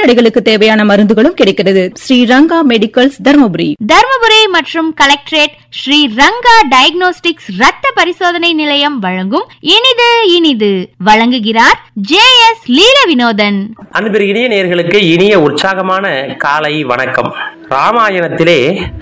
கால்நடைகளுக்கு தேவையான மருந்துகளும் கிடைக்கிறது ஸ்ரீரங்கா மெடிக்கல்ஸ் தர்மபுரி தர்மபுரி மற்றும் கலெக்டரேட் ஸ்ரீ ரங்கா டயக்னோஸ்டிக்ஸ் ரத்த பரிசோதனை நிலையம் வழங்கும் இனிது இனிது வழங்குகிறார் ஜே எஸ் லீல வினோதன் அன்பிற்கினிய நேர்களுக்கு இனிய உற்சாகமான காலை வணக்கம் ராமாயணத்திலே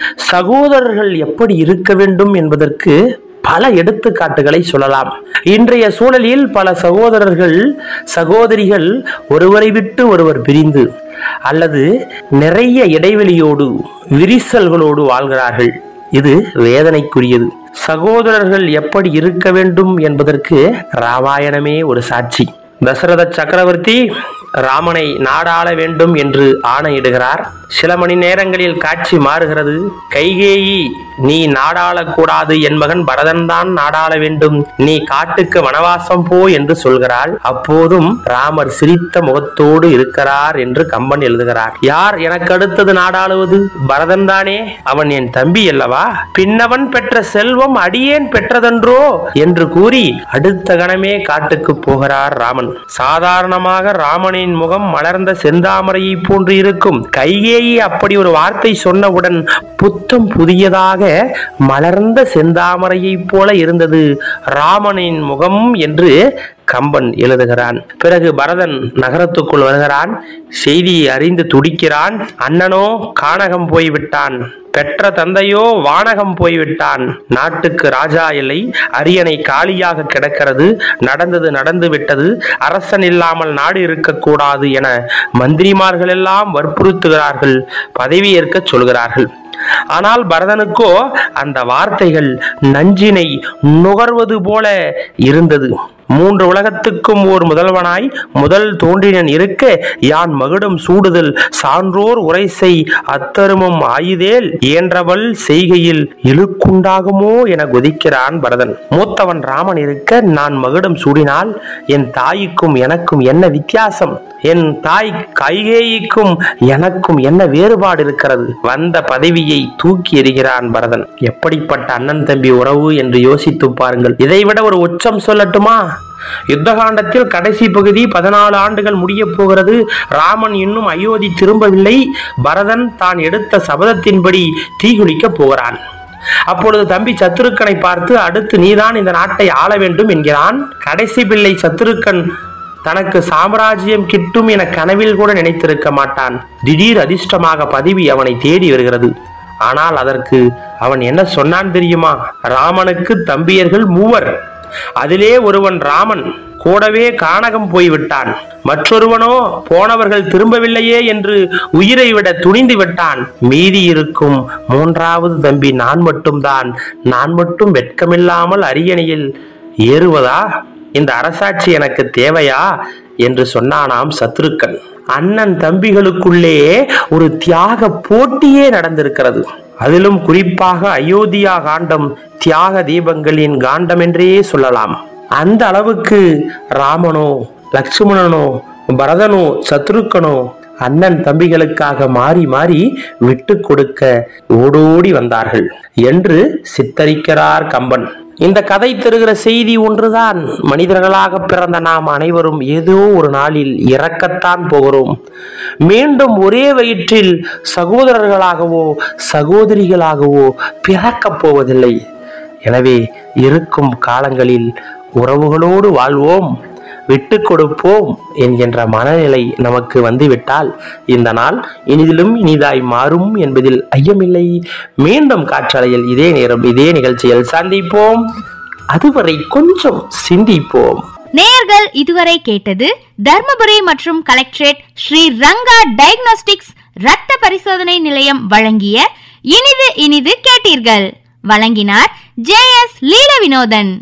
சகோதரர்கள் எப்படி இருக்க வேண்டும் என்பதற்கு பல எடுத்துக்காட்டுகளை சொல்லலாம் இன்றைய சூழலில் பல சகோதரர்கள் சகோதரிகள் ஒருவரை விட்டு ஒருவர் பிரிந்து அல்லது நிறைய இடைவெளியோடு விரிசல்களோடு வாழ்கிறார்கள் இது வேதனைக்குரியது சகோதரர்கள் எப்படி இருக்க வேண்டும் என்பதற்கு ராமாயணமே ஒரு சாட்சி தசரத சக்கரவர்த்தி ராமனை நாடாள வேண்டும் என்று ஆணையிடுகிறார் சில மணி நேரங்களில் காட்சி மாறுகிறது கைகேயி நீ நாடாளக்கூடாது என் மகன் பரதன் தான் நாடாள வேண்டும் நீ காட்டுக்கு வனவாசம் போ என்று சொல்கிறாள் அப்போதும் ராமர் சிரித்த முகத்தோடு இருக்கிறார் என்று கம்பன் எழுதுகிறார் யார் எனக்கு அடுத்தது நாடாளுவது பரதன் தானே அவன் என் தம்பி அல்லவா பின்னவன் பெற்ற செல்வம் அடியேன் பெற்றதென்றோ என்று கூறி அடுத்த கணமே காட்டுக்கு போகிறார் ராமன் சாதாரணமாக ராமனின் முகம் மலர்ந்த செந்தாமரையை போன்று இருக்கும் கைகேயி அப்படி ஒரு வார்த்தை சொன்னவுடன் புத்தம் புதியதாக மலர்ந்த செந்தாமரையைப் போல இருந்தது ராமனின் முகம் என்று கம்பன் எழுதுகிறான் பிறகு பரதன் நகரத்துக்குள் வருகிறான் செய்தியை அறிந்து துடிக்கிறான் அண்ணனோ கானகம் போய்விட்டான் பெற்ற தந்தையோ வானகம் போய்விட்டான் நாட்டுக்கு ராஜா இல்லை அரியணை காலியாக கிடக்கிறது நடந்தது நடந்து விட்டது அரசன் இல்லாமல் நாடு இருக்கக்கூடாது என மந்திரிமார்கள் எல்லாம் வற்புறுத்துகிறார்கள் பதவியேற்க சொல்கிறார்கள் ஆனால் பரதனுக்கோ அந்த வார்த்தைகள் நஞ்சினை நுகர்வது போல இருந்தது மூன்று உலகத்துக்கும் ஓர் முதல்வனாய் முதல் தோன்றினன் இருக்க யான் மகுடம் சூடுதல் சான்றோர் உரைசை அத்தருமம் ஆயுதேல் இயன்றவள் செய்கையில் இழுக்குண்டாகுமோ என கொதிக்கிறான் பரதன் மூத்தவன் ராமன் இருக்க நான் மகுடம் சூடினால் என் தாய்க்கும் எனக்கும் என்ன வித்தியாசம் என் தாய் கைகேயிக்கும் எனக்கும் என்ன வேறுபாடு இருக்கிறது வந்த பதவியை தூக்கி எறிகிறான் பரதன் எப்படிப்பட்ட அண்ணன் தம்பி உறவு என்று யோசித்து பாருங்கள் இதைவிட ஒரு உச்சம் சொல்லட்டுமா யுத்தகாண்டத்தில் கடைசி பகுதி பதினாலு ஆண்டுகள் முடிய போகிறது ராமன் இன்னும் அயோத்தி திரும்பவில்லை பரதன் தான் எடுத்த சபதத்தின்படி தீகுளிக்க போகிறான் அப்பொழுது தம்பி சத்துருக்கனை பார்த்து அடுத்து நீதான் இந்த நாட்டை ஆள வேண்டும் என்கிறான் கடைசி பிள்ளை சத்துருக்கன் தனக்கு சாம்ராஜ்யம் கிட்டும் என கனவில் கூட நினைத்திருக்க மாட்டான் திடீர் அதிர்ஷ்டமாக பதவி அவனை தேடி வருகிறது ஆனால் அதற்கு அவன் என்ன சொன்னான் தெரியுமா ராமனுக்கு தம்பியர்கள் மூவர் அதிலே ஒருவன் ராமன் கூடவே கானகம் போய்விட்டான் மற்றொருவனோ போனவர்கள் திரும்பவில்லையே என்று உயிரை விட துணிந்து விட்டான் மீதி இருக்கும் மூன்றாவது தம்பி நான் மட்டும்தான் நான் மட்டும் வெட்கமில்லாமல் அரியணையில் ஏறுவதா இந்த அரசாட்சி எனக்கு தேவையா என்று சொன்னானாம் சத்ருக்கன் அண்ணன் தம்பிகளுக்குள்ளே ஒரு தியாக போட்டியே நடந்திருக்கிறது அதிலும் குறிப்பாக அயோத்தியா காண்டம் தியாக தீபங்களின் காண்டம் என்றே சொல்லலாம் அந்த அளவுக்கு ராமனோ லட்சுமணனோ பரதனோ சத்ருக்கனோ அண்ணன் தம்பிகளுக்காக மாறி மாறி விட்டு கொடுக்க ஓடோடி வந்தார்கள் என்று சித்தரிக்கிறார் கம்பன் இந்த கதை தருகிற செய்தி ஒன்றுதான் மனிதர்களாக பிறந்த நாம் அனைவரும் ஏதோ ஒரு நாளில் இறக்கத்தான் போகிறோம் மீண்டும் ஒரே வயிற்றில் சகோதரர்களாகவோ சகோதரிகளாகவோ பிறக்கப் போவதில்லை எனவே இருக்கும் காலங்களில் உறவுகளோடு வாழ்வோம் விட்டு கொடுப்போம் என்கின்ற மனநிலை நமக்கு வந்துவிட்டால் இந்த நாள் இனிதிலும் இனிதாய் மாறும் என்பதில் ஐயமில்லை மீண்டும் காற்றலையில் இதே நேரம் இதே நிகழ்ச்சியில் சந்திப்போம் அதுவரை கொஞ்சம் சிந்திப்போம் நேயர்கள் இதுவரை கேட்டது தர்மபுரி மற்றும் கலெக்டரேட் ஸ்ரீ ரங்கா டயக்னோஸ்டிக்ஸ் ரத்த பரிசோதனை நிலையம் வழங்கிய இனிது இனிது கேட்டீர்கள் வழங்கினார் ஜே எஸ் லீல வினோதன்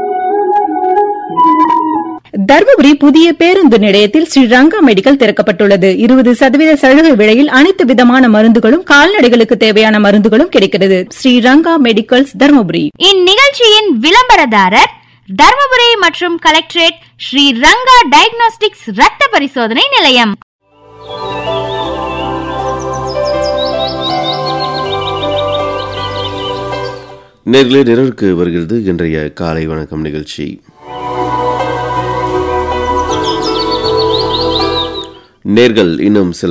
தர்மபுரி புதிய பேருந்து நிலையத்தில் ஸ்ரீரங்கா மெடிக்கல் திறக்கப்பட்டுள்ளது இருபது சதவீத சலுகை விலையில் அனைத்து விதமான மருந்துகளும் கால்நடைகளுக்கு தேவையான மருந்துகளும் கிடைக்கிறது ஸ்ரீரங்கா மெடிக்கல்ஸ் தர்மபுரி இந்நிகழ்ச்சியின் விளம்பரதாரர் தர்மபுரி மற்றும் கலெக்டரேட் ஸ்ரீ ரங்கா டயக்னோஸ்டிக்ஸ் ரத்த பரிசோதனை நிலையம் நேர்களே நிறருக்கு வருகிறது இன்றைய காலை வணக்கம் நிகழ்ச்சி நேர்கள் இன்னும் சில